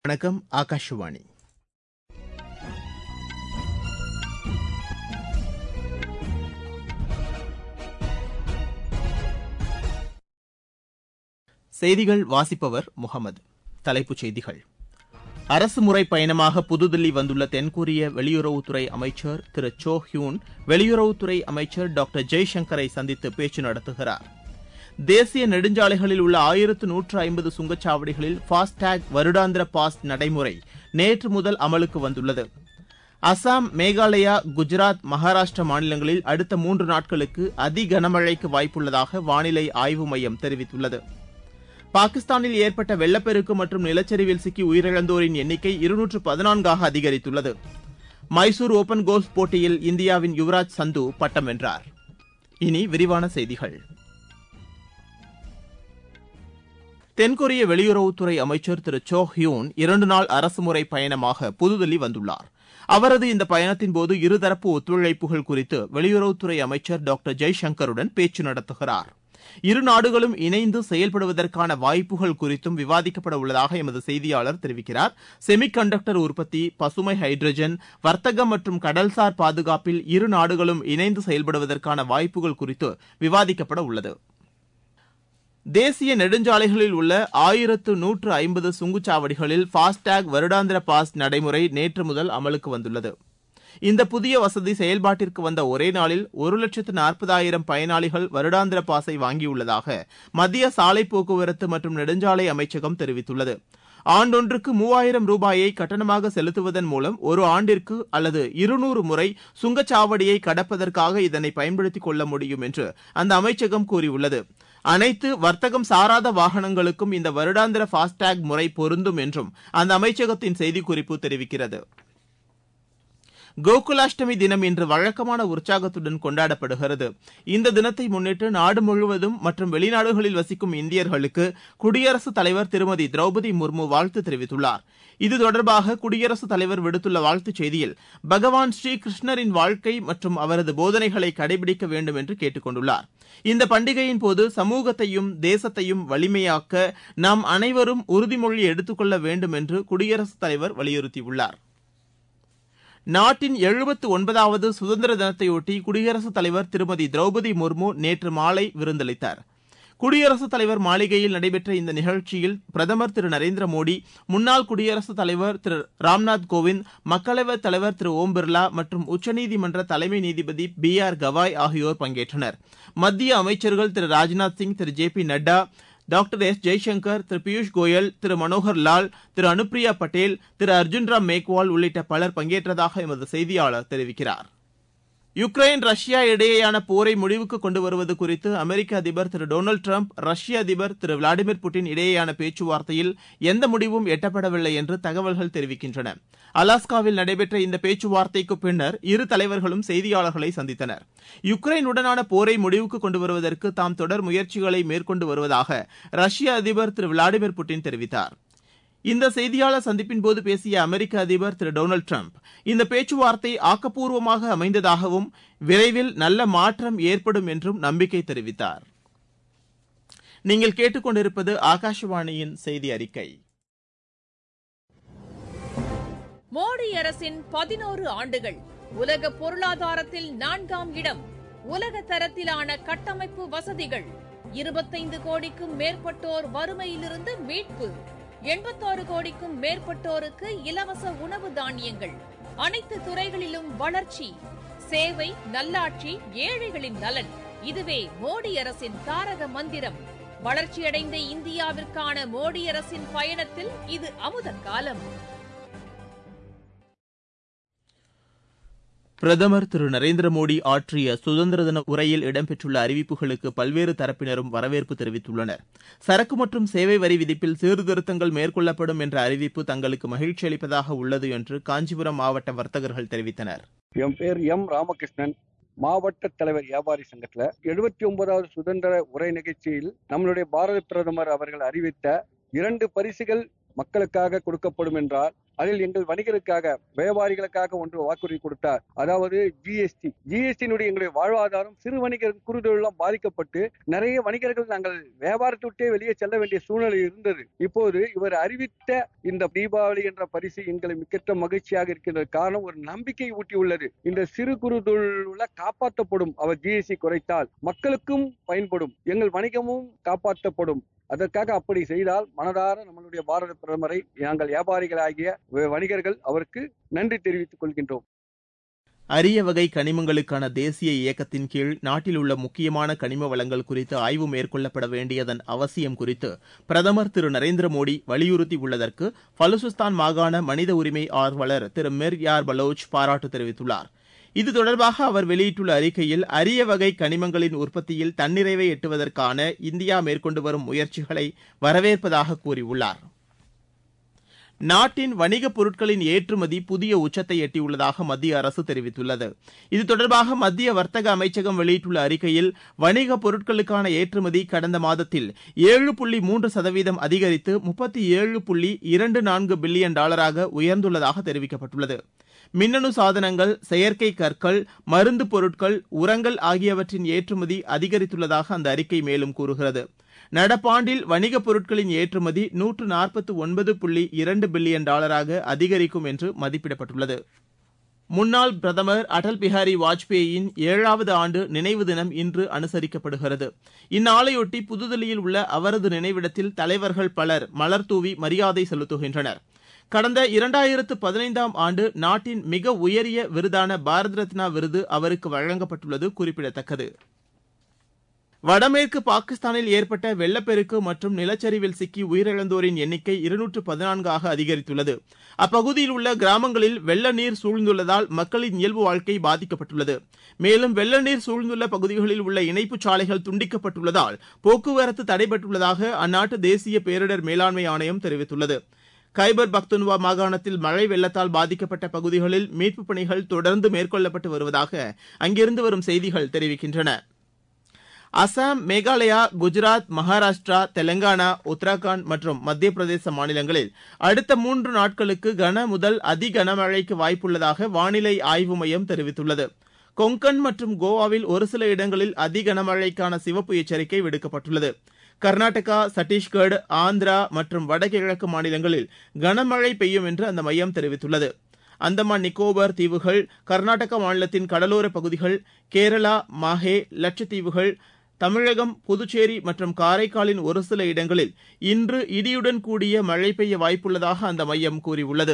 வணக்கம் ஆகாஷவாணி செய்திகள் வாசிப்பவர் முகமது தலைப்புச் செய்திகள் அரசுமுறை பயணமாக புதுதில்லி வந்துள்ள தென்கொரிய வெளியுறவுத்துறை அமைச்சர் திரு சோ ஹியூன் வெளியுறவுத்துறை அமைச்சர் டாக்டர் ஜெய்சங்கரை சந்தித்து பேச்சு நடத்துகிறார் தேசிய நெடுஞ்சாலைகளில் உள்ள ஆயிரத்து நூற்று ஐம்பது சுங்கச்சாவடிகளில் ஃபாஸ்டேக் வருடாந்திர பாஸ் நடைமுறை நேற்று முதல் அமலுக்கு வந்துள்ளது அசாம் மேகாலயா குஜராத் மகாராஷ்டிரா மாநிலங்களில் அடுத்த மூன்று நாட்களுக்கு அதி கனமழைக்கு வாய்ப்புள்ளதாக வானிலை ஆய்வு மையம் தெரிவித்துள்ளது பாகிஸ்தானில் ஏற்பட்ட வெள்ளப்பெருக்கு மற்றும் நிலச்சரிவில் சிக்கி உயிரிழந்தோரின் எண்ணிக்கை இருநூற்று பதினான்காக அதிகரித்துள்ளது மைசூர் ஓபன் கோல்ஃப் போட்டியில் இந்தியாவின் யுவராஜ் சந்து பட்டம் வென்றார் இனி விரிவான செய்திகள் தென்கொரிய வெளியுறவுத்துறை அமைச்சர் திரு சோ ஹியூன் இரண்டு நாள் அரசுமுறை பயணமாக புதுதில்லி வந்துள்ளார் அவரது இந்த பயணத்தின்போது இருதரப்பு ஒத்துழைப்புகள் குறித்து வெளியுறவுத்துறை அமைச்சர் டாக்டர் ஜெய்சங்கருடன் பேச்சு நடத்துகிறார் இரு நாடுகளும் இணைந்து செயல்படுவதற்கான வாய்ப்புகள் குறித்தும் விவாதிக்கப்பட உள்ளதாக எமது செய்தியாளர் தெரிவிக்கிறார் செமி கண்டக்டர் உற்பத்தி பசுமை ஹைட்ரஜன் வர்த்தகம் மற்றும் கடல்சார் பாதுகாப்பில் இரு நாடுகளும் இணைந்து செயல்படுவதற்கான வாய்ப்புகள் குறித்து விவாதிக்கப்பட உள்ளது தேசிய நெடுஞ்சாலைகளில் உள்ள ஆயிரத்து நூற்று ஐம்பது சுங்குச்சாவடிகளில் ஃபாஸ்டேக் வருடாந்திர பாஸ் நடைமுறை நேற்று முதல் அமலுக்கு வந்துள்ளது இந்த புதிய வசதி செயல்பாட்டிற்கு வந்த ஒரே நாளில் ஒரு லட்சத்து நாற்பதாயிரம் பயனாளிகள் வருடாந்திர பாஸை வாங்கியுள்ளதாக மத்திய சாலை போக்குவரத்து மற்றும் நெடுஞ்சாலை அமைச்சகம் தெரிவித்துள்ளது ஆண்டொன்றுக்கு மூவாயிரம் ரூபாயை கட்டணமாக செலுத்துவதன் மூலம் ஒரு ஆண்டிற்கு அல்லது இருநூறு முறை சுங்கச்சாவடியை கடப்பதற்காக இதனை பயன்படுத்திக் கொள்ள முடியும் என்று அந்த அமைச்சகம் கூறியுள்ளது அனைத்து வர்த்தகம் சாராத வாகனங்களுக்கும் இந்த வருடாந்திர ஃபாஸ்டேக் முறை பொருந்தும் என்றும் அந்த அமைச்சகத்தின் செய்திக்குறிப்பு தெரிவிக்கிறது கோகுலாஷ்டமி தினம் இன்று வழக்கமான உற்சாகத்துடன் கொண்டாடப்படுகிறது இந்த தினத்தை முன்னிட்டு நாடு முழுவதும் மற்றும் வெளிநாடுகளில் வசிக்கும் இந்தியர்களுக்கு குடியரசுத் தலைவர் திருமதி திரௌபதி முர்மு வாழ்த்து தெரிவித்துள்ளார் இது தொடர்பாக குடியரசுத் தலைவர் விடுத்துள்ள வாழ்த்துச் செய்தியில் பகவான் ஸ்ரீ கிருஷ்ணரின் வாழ்க்கை மற்றும் அவரது போதனைகளை கடைபிடிக்க வேண்டும் என்று கேட்டுக் கொண்டுள்ளார் இந்த பண்டிகையின் போது சமூகத்தையும் தேசத்தையும் வலிமையாக்க நாம் அனைவரும் உறுதிமொழி எடுத்துக்கொள்ள வேண்டும் என்று குடியரசுத் தலைவர் வலியுறுத்தியுள்ளார் நாட்டின் எழுபத்து ஒன்பதாவது சுதந்திர தினத்தையொட்டி குடியரசுத் தலைவர் திருமதி திரௌபதி முர்மு நேற்று மாலை விருந்தளித்தார் குடியரசுத் தலைவர் மாளிகையில் நடைபெற்ற இந்த நிகழ்ச்சியில் பிரதமர் திரு நரேந்திர மோடி முன்னாள் குடியரசுத் தலைவர் திரு ராம்நாத் கோவிந்த் மக்களவைத் தலைவர் திரு ஓம் பிர்லா மற்றும் உச்சநீதிமன்ற தலைமை நீதிபதி பி ஆர் கவாய் ஆகியோர் பங்கேற்றனர் மத்திய அமைச்சர்கள் Thiru Rajnath Singh Thiru J P Nadda doctor S Jaishankar Thiru Piyush Goyal Thiru Manohar Lal Thiru Anupriya Patel Thiru Arjun Ram Meghwal உள்ளிட்ட பலர் பங்கேற்றதாக எமது செய்தியாளர் தெரிவிக்கிறார் யுக்ரைன் ரஷ்யா இடையேயான போரை முடிவுக்கு கொண்டு வருவது குறித்து அமெரிக்க அதிபர் திரு டொனால்டு டிரம்ப் ரஷ்ய அதிபர் திரு விளாடிமிர் புட்டின் இடையேயான பேச்சுவார்த்தையில் எந்த முடிவும் எட்டப்படவில்லை என்று தகவல்கள் தெரிவிக்கின்றன அலாஸ்காவில் நடைபெற்ற இந்த பேச்சுவார்த்தைக்கு பின்னர் இரு தலைவர்களும் செய்தியாளர்களை சந்தித்தனர் யுக்ரைனுடனான போரை முடிவுக்கு கொண்டு வருவதற்கு தாம் தொடர் முயற்சிகளை மேற்கொண்டு வருவதாக ரஷ்ய அதிபர் திரு விளாடிமிர் புட்டின் தெரிவித்தார் இந்த செய்தியாளர் சந்திப்பின் போது பேசிய அமெரிக்க அதிபர் திரு டொனால்டு டிரம்ப் இந்த பேச்சுவார்த்தை ஆக்கப்பூர்வமாக அமைந்ததாகவும் விரைவில் நல்ல மாற்றம் ஏற்படும் என்றும் நம்பிக்கை தெரிவித்தார் நீங்கள் கேட்டுக்கொண்டிருப்பது ஆகாஷவாணியின் செய்தி அறிக்கை மோடி அரசின் பதினோரு ஆண்டுகள் உலக பொருளாதாரத்தில் நான்காம் இடம் உலக தரத்திலான கட்டமைப்பு வசதிகள் இருபத்தைந்து கோடிக்கும் மேற்பட்டோர் வறுமையிலிருந்து மீட்பு எண்பத்தாறு கோடிக்கும் மேற்பட்டோருக்கு இலவச உணவு தானியங்கள் அனைத்து துறைகளிலும் வளர்ச்சி சேவை நல்லாட்சி ஏழைகளின் நலன் இதுவே மோடி அரசின் தாரக மந்திரம் வளர்ச்சியடைந்த இந்தியாவிற்கான மோடி அரசின் பயணத்தில் இது அமுத காலம் பிரதமர் திரு நரேந்திர மோடி ஆற்றிய சுதந்திர தின உரையில் இடம்பெற்றுள்ள அறிவிப்புகளுக்கு பல்வேறு தரப்பினரும் வரவேற்பு தெரிவித்துள்ளனர் சரக்கு மற்றும் சேவை வரி விதிப்பில் சீர்திருத்தங்கள் மேற்கொள்ளப்படும் என்ற அறிவிப்பு தங்களுக்கு மகிழ்ச்சி அளிப்பதாக உள்ளது என்று காஞ்சிபுரம் மாவட்ட வர்த்தகர்கள் தெரிவித்தனர் என் பேர் எம் ராமகிருஷ்ணன் மாவட்ட தலைவர் வியாபாரி சங்கத்துல எழுபத்தி ஒன்பதாவது சுதந்திர உரை நிகழ்ச்சியில் நம்மளுடைய பாரத பிரதமர் அவர்கள் அறிவித்த இரண்டு பரிசுகள் மக்களுக்காக கொடுக்கப்படும் என்றால் அதில் எங்கள் வணிகருக்காக வியாபாரிகளுக்காக ஒன்று வாக்குறுதி கொடுத்தார் அதாவது ஜிஎஸ்டி ஜிஎஸ்டியினுடைய எங்களுடைய வாழ்வாதாரம் சிறு வணிகர் குறுதொழிலாம் பாதிக்கப்பட்டு நிறைய வணிகர்கள் நாங்கள் வியாபாரத்தை விட்டே வெளியே செல்ல வேண்டிய சூழ்நிலை இருந்தது இப்போது இவர் அறிவித்த இந்த தீபாவளி என்ற பரிசு எங்களை மிக்கற்ற மகிழ்ச்சியாக இருக்கின்ற காரணம் ஒரு நம்பிக்கை ஊட்டியுள்ளது இந்த சிறு குறு தொழிலுள்ள காப்பாற்றப்படும் அவர் ஜிஎஸ்டி குறைத்தால் மக்களுக்கும் பயன்படும் எங்கள் வணிகமும் காப்பாற்றப்படும் அதற்காக அப்படி செய்தால் மனதார நம்மளுடைய பாரத பிரதமரை நாங்கள் வியாபாரிகளாகிய வணிகர்கள் அவருக்கு நன்றி தெரிவித்துக் கொள்கின்றோம் அரிய வகை கனிமங்களுக்கான தேசிய இயக்கத்தின் கீழ் நாட்டில் உள்ள முக்கியமான கனிம வளங்கள் குறித்து ஆய்வு மேற்கொள்ளப்பட வேண்டியதன் அவசியம் குறித்து பிரதமர் திரு நரேந்திர மோடி வலியுறுத்தியுள்ளதற்கு பலுசிஸ்தான் மாகாண மனித உரிமை ஆர்வலர் திரு மிர் யார் பலோச் பாராட்டு தெரிவித்துள்ளார் இது தொடர்பாக அவர் வெளியிட்டுள்ள அறிக்கையில் அரிய வகை கனிமங்களின் உற்பத்தியில் தன்னிறைவை எட்டுவதற்கான இந்தியா மேற்கொண்டு வரும் முயற்சிகளை வரவேற்பதாக கூறியுள்ளார் நாட்டின் வணிகப் பொருட்களின் ஏற்றுமதி புதிய உச்சத்தை எட்டியுள்ளதாக மத்திய அரசு தெரிவித்துள்ளது இது தொடர்பாக மத்திய வர்த்தக அமைச்சகம் வெளியிட்டுள்ள அறிக்கையில் வணிகப் பொருட்களுக்கான ஏற்றுமதி கடந்த மாதத்தில் ஏழு புள்ளி மூன்று சதவீதம் அதிகரித்து முப்பத்தி ஏழு புள்ளி இரண்டு நான்கு பில்லியன் டாலராக உயர்ந்துள்ளதாக தெரிவிக்கப்பட்டுள்ளது மின்னணு சாதனங்கள் செயற்கை கற்கள் மருந்து பொருட்கள் உரங்கள் ஆகியவற்றின் ஏற்றுமதி அதிகரித்துள்ளதாக அந்த அறிக்கை மேலும் கூறுகிறது நடப்பாண்டில் வணிகப் பொருட்களின் ஏற்றுமதி நூற்று நாற்பத்து ஒன்பது புள்ளி இரண்டு பில்லியன் டாலராக அதிகரிக்கும் என்று மதிப்பிடப்பட்டுள்ளது முன்னாள் பிரதமர் அடல் பிஹாரி வாஜ்பேயியின் ஏழாவது ஆண்டு நினைவு தினம் இன்று அனுசரிக்கப்படுகிறது இந்நாளையொட்டி புதுதில்லியில் உள்ள அவரது நினைவிடத்தில் தலைவர்கள் பலர் மலர்தூவி மரியாதை செலுத்துகின்றனர் கடந்த இரண்டாயிரத்து பதினைந்தாம் ஆண்டு நாட்டின் மிக உயரிய விருதான பாரத் ரத்னா விருது அவருக்கு வழங்கப்பட்டுள்ளது குறிப்பிடத்தக்கது வடமேற்கு பாகிஸ்தானில் ஏற்பட்ட வெள்ளப்பெருக்கு மற்றும் நிலச்சரிவில் சிக்கி உயிரிழந்தோரின் எண்ணிக்கை இருநூற்று பதினான்காக அதிகரித்துள்ளது அப்பகுதியில் உள்ள கிராமங்களில் வெள்ள நீர் சூழ்ந்துள்ளதால் மக்களின் இயல்பு வாழ்க்கை பாதிக்கப்பட்டுள்ளது மேலும் வெள்ள நீர் சூழ்ந்துள்ள பகுதிகளில் உள்ள இணைப்புச் சாலைகள் துண்டிக்கப்பட்டுள்ளதால் போக்குவரத்து தடைபட்டுள்ளதாக அந்நாட்டு தேசிய பேரிடர் மேலாண்மை ஆணையம் தெரிவித்துள்ளது கைபர் பக்துன்வா மாகாணத்தில் மழை வெள்ளத்தால் பாதிக்கப்பட்ட பகுதிகளில் மீட்புப் பணிகள் தொடர்ந்து மேற்கொள்ளப்பட்டு வருவதாக அங்கிருந்து வரும் செய்திகள் தெரிவிக்கின்றன அசாம் மேகாலயா குஜராத் மகாராஷ்டிரா தெலங்கானா உத்தராகண்ட் மற்றும் மத்திய பிரதேச மாநிலங்களில் அடுத்த மூன்று நாட்களுக்கு கன முதல் அதி கனமழைக்கு வாய்ப்புள்ளதாக வானிலை ஆய்வு மையம் தெரிவித்துள்ளது கொங்கன் மற்றும் கோவாவில் ஒரு சில இடங்களில் அதி கனமழைக்கான சிவப்பு எச்சரிக்கை விடுக்கப்பட்டுள்ளது கர்நாடகா சத்தீஸ்கர் ஆந்திரா மற்றும் வடகிழக்கு மாநிலங்களில் கனமழை பெய்யும் என்று அந்த மையம் தெரிவித்துள்ளது அந்தமான் நிக்கோபார் தீவுகள் கர்நாடக மாநிலத்தின் கடலோர பகுதிகள் கேரளா மாஹே லட்சத்தீவுகள் தமிழகம் புதுச்சேரி மற்றும் காரைக்காலின் ஒரு சில இடங்களில் இன்று இடியுடன் கூடிய மழை பெய்ய வாய்ப்புள்ளதாக அந்த மையம் கூறியுள்ளது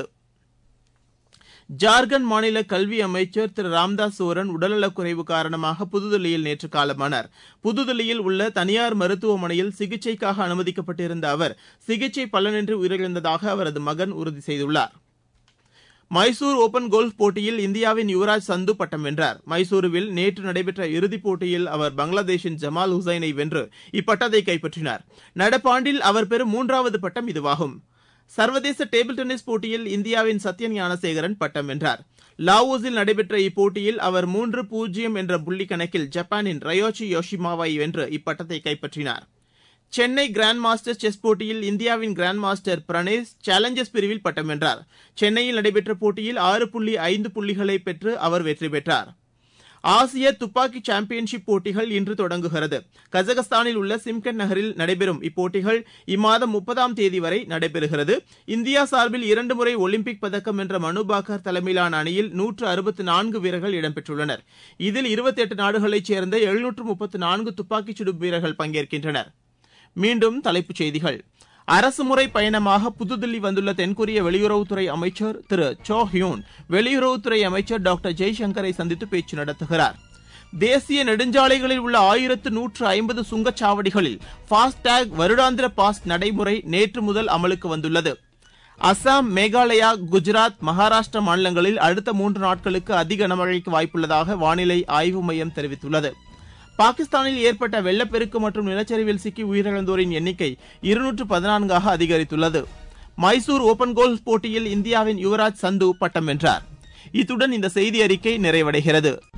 ஜார்க்கண்ட் மாநில கல்வி அமைச்சர் திரு ராம்தாஸ் சோரன் உடல்நலக்குறைவு காரணமாக புதுதில்லியில் நேற்று காலமானார் புதுதில்லியில் உள்ள தனியார் மருத்துவமனையில் சிகிச்சைக்காக அனுமதிக்கப்பட்டிருந்த அவர் சிகிச்சை பலனின்றி உயிரிழந்ததாக அவரது மகன் உறுதி செய்துள்ளார் மைசூர் ஓபன் கோல்ஃப் போட்டியில் இந்தியாவின் யுவராஜ் சந்து பட்டம் வென்றார் மைசூருவில் நேற்று நடைபெற்ற இறுதிப் போட்டியில் அவர் பங்களாதேஷின் ஜமால் ஹுசைனை வென்று இப்பட்டத்தை கைப்பற்றினார் நடப்பாண்டில் அவர் பெறும் மூன்றாவது பட்டம் இதுவாகும் சர்வதேச டேபிள் டென்னிஸ் போட்டியில் இந்தியாவின் சத்யன் ஞானசேகரன் பட்டம் வென்றார் லாவோஸில் நடைபெற்ற இப்போட்டியில் அவர் மூன்று பூஜ்ஜியம் என்ற புள்ளி கணக்கில் ஜப்பானின் ரயோச்சி யோஷிமாவை வென்று இப்பட்டத்தை கைப்பற்றினார் சென்னை கிராண்ட் மாஸ்டர்ஸ் செஸ் போட்டியில் இந்தியாவின் கிராண்ட் மாஸ்டர் பிரணேஷ் சேலஞ்சர்ஸ் பிரிவில் பட்டம் வென்றார் சென்னையில் நடைபெற்ற போட்டியில் ஆறு புள்ளி ஐந்து புள்ளிகளை பெற்று அவர் வெற்றி பெற்றார் ஆசிய துப்பாக்கி சாம்பியன்ஷிப் போட்டிகள் இன்று தொடங்குகிறது கஜகஸ்தானில் உள்ள சிம்கன் நகரில் நடைபெறும் இப்போட்டிகள் இம்மாதம் முப்பதாம் தேதி வரை நடைபெறுகிறது இந்தியா சார்பில் இரண்டு முறை ஒலிம்பிக் பதக்கம் வென்ற மனு பாக்கர் தலைமையிலான அணியில் நூற்று அறுபத்து நான்கு வீரர்கள் இடம்பெற்றுள்ளனர் இதில் இருபத்தி எட்டு நாடுகளைச் சேர்ந்த எழுநூற்று முப்பத்து நான்கு துப்பாக்கிச் சுடும் வீரர்கள் பங்கேற்கின்றனர் மீண்டும் தலைப்புச் செய்திகள் அரசுமுறை பயணமாக புதுதில்லி வந்துள்ள தென்கொரிய வெளியுறவுத்துறை அமைச்சர் திரு சோ ஹியூன் வெளியுறவுத்துறை அமைச்சர் டாக்டர் ஜெய்சங்கரை சந்தித்து பேச்சு நடத்துகிறார் தேசிய நெடுஞ்சாலைகளில் உள்ள ஆயிரத்து நூற்று ஐம்பது சுங்கச்சாவடிகளில் ஃபாஸ்டேக் வருடாந்திர பாஸ் நடைமுறை நேற்று முதல் அமலுக்கு வந்துள்ளது அசாம் மேகாலயா குஜராத் மகாராஷ்டிரா மாநிலங்களில் அடுத்த மூன்று நாட்களுக்கு அதிக கனமழைக்கு வாய்ப்புள்ளதாக வானிலை ஆய்வு மையம் தெரிவித்துள்ளது பாகிஸ்தானில் ஏற்பட்ட வெள்ளப்பெருக்கு மற்றும் நிலச்சரிவில் சிக்கி உயிரிழந்தோரின் எண்ணிக்கை இருநூற்று பதினான்காக அதிகரித்துள்ளது மைசூர் ஓபன் கோல்ஃப் போட்டியில் இந்தியாவின் யுவராஜ் சந்து பட்டம் வென்றார் இத்துடன் இந்த செய்தி அறிக்கை நிறைவடைகிறது